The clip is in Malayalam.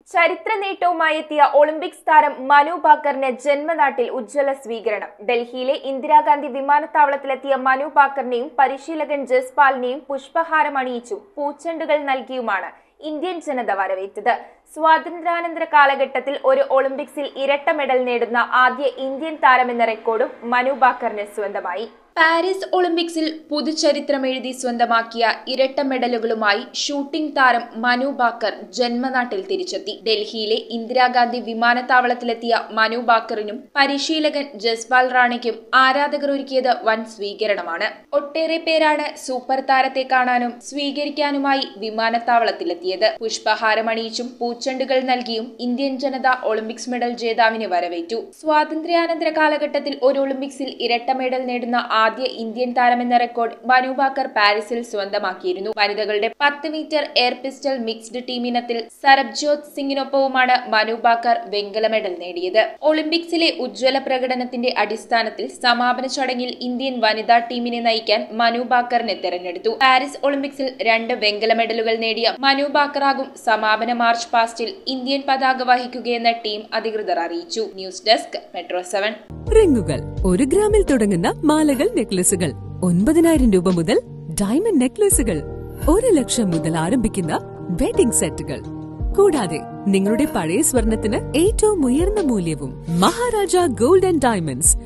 ചരിത്ര നേട്ടവുമായി എത്തിയ ഒളിമ്പിക്സ് താരം മനു ഭാക്കറിന് ജന്മനാട്ടിൽ ഉജ്ജ്വല സ്വീകരണം ഡൽഹിയിലെ ഇന്ദിരാഗാന്ധി വിമാനത്താവളത്തിലെത്തിയ മനു ഭാക്കറിനെയും പരിശീലകൻ ജസ്പാലിനെയും പുഷ്പഹാരം അണിയിച്ചും പൂച്ചെണ്ടുകൾ നൽകിയുമാണ് ഇന്ത്യൻ ജനത വരവേറ്റത് സ്വാതന്ത്ര്യാനന്തര കാലഘട്ടത്തിൽ ഒരു ഒളിമ്പിക്സിൽ ഇരട്ട മെഡൽ നേടുന്ന ആദ്യ ഇന്ത്യൻ താരമെന്ന റെക്കോർഡും മനു ഭാക്കറിന് സ്വന്തമായി പാരീസ് ഒളിമ്പിക്സിൽ പുതുചരിത്രമെഴുതി സ്വന്തമാക്കിയ ഇരട്ട മെഡലുകളുമായി ഷൂട്ടിംഗ് താരം മനു ബാക്കർ ജന്മനാട്ടിൽ തിരിച്ചെത്തി ഡൽഹിയിലെ ഇന്ദിരാഗാന്ധി വിമാനത്താവളത്തിലെത്തിയ മനു ബാക്കറിനും പരിശീലകൻ ജസ്പാൽ റാണയ്ക്കും ആരാധകർ ഒരുക്കിയത് വൻ സ്വീകരണമാണ് ഒട്ടേറെ പേരാണ് സൂപ്പർ താരത്തെ കാണാനും സ്വീകരിക്കാനുമായി വിമാനത്താവളത്തിലെത്തിയത് പുഷ്പഹാരമണിയിച്ചും പൂച്ചെണ്ടുകൾ നൽകിയും ഇന്ത്യൻ ജനത ഒളിമ്പിക്സ് മെഡൽ ജേതാവിനെ വരവേറ്റു സ്വാതന്ത്ര്യാനന്തര കാലഘട്ടത്തിൽ ഒരു ഒളിമ്പിക്സിൽ ഇരട്ട മെഡൽ നേടുന്ന ആദ്യ ഇന്ത്യൻ താരമെന്ന റെക്കോർഡ് മനു ബാക്കർ പാരീസിൽ സ്വന്തമാക്കിയിരുന്നു വനിതകളുടെ പത്ത് മീറ്റർ എയർ പിസ്റ്റൾ മിക്സ്ഡ് ടീമിനത്തിൽ സരബ്ജോത് സിംഗിനൊപ്പവുമാണ് മനു ബാക്കർ വെങ്കല മെഡൽ നേടിയത് ഒളിമ്പിക്സിലെ ഉജ്ജ്വല പ്രകടനത്തിന്റെ അടിസ്ഥാനത്തിൽ സമാപന ചടങ്ങിൽ ഇന്ത്യൻ വനിതാ ടീമിനെ നയിക്കാൻ മനു ബാക്കറിനെ തെരഞ്ഞെടുത്തു പാരീസ് ഒളിമ്പിക്സിൽ രണ്ട് വെങ്കല മെഡലുകൾ നേടിയ മനു ബാക്കറാകും സമാപന മാർച്ച് പാസ്റ്റിൽ ഇന്ത്യൻ പതാക വഹിക്കുകയെന്ന് ടീം അധികൃതർ അറിയിച്ചു ന്യൂസ് ഡെസ്ക് മെട്രോ സെവൻ റിങ്ങുകൾ ഒരു ഗ്രാമിൽ തുടങ്ങുന്ന മാലകൾ നെക്ലസുകൾ ഒൻപതിനായിരം രൂപ മുതൽ ഡയമണ്ട് നെക്ലസുകൾ ഒരു ലക്ഷം മുതൽ ആരംഭിക്കുന്ന വെഡിംഗ് സെറ്റുകൾ കൂടാതെ നിങ്ങളുടെ പഴയ സ്വർണത്തിന് ഏറ്റവും ഉയർന്ന മൂല്യവും മഹാരാജ ഗോൾഡ് ആൻഡ് ഡയമണ്ട്സ്